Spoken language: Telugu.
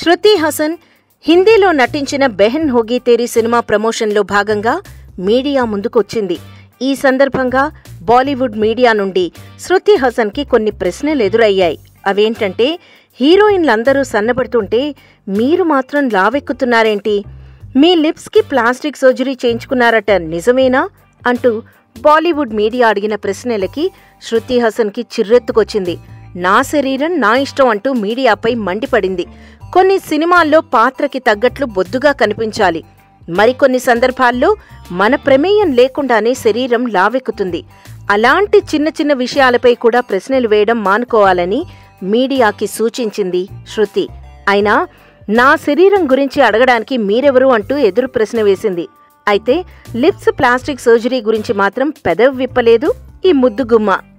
శృతి హాసన్ హిందీలో నటించిన బెహన్ హోగీ తేరీ సినిమా ప్రమోషన్లో భాగంగా మీడియా ముందుకొచ్చింది ఈ సందర్భంగా బాలీవుడ్ మీడియా నుండి శృతి హాసన్కి కొన్ని ప్రశ్నలు ఎదురయ్యాయి అవేంటంటే హీరోయిన్లందరూ సన్నబడుతుంటే మీరు మాత్రం లావెక్కుతున్నారేంటి మీ లిప్స్కి ప్లాస్టిక్ సర్జరీ చేయించుకున్నారట నిజమేనా అంటూ బాలీవుడ్ మీడియా అడిగిన ప్రశ్నలకి శృతి హాసన్కి చిర్రెత్తుకొచ్చింది నా శరీరం నా ఇష్టం అంటూ మీడియాపై మండిపడింది కొన్ని సినిమాల్లో పాత్రకి తగ్గట్లు బొద్దుగా కనిపించాలి మరికొన్ని సందర్భాల్లో మన ప్రమేయం లేకుండానే శరీరం లావెక్కుతుంది అలాంటి చిన్న చిన్న విషయాలపై కూడా ప్రశ్నలు వేయడం మానుకోవాలని మీడియాకి సూచించింది శృతి అయినా నా శరీరం గురించి అడగడానికి మీరెవరు అంటూ ఎదురు ప్రశ్న వేసింది అయితే లిప్స్ ప్లాస్టిక్ సర్జరీ గురించి మాత్రం పెదవి విప్పలేదు ఈ ముద్దుగుమ్మ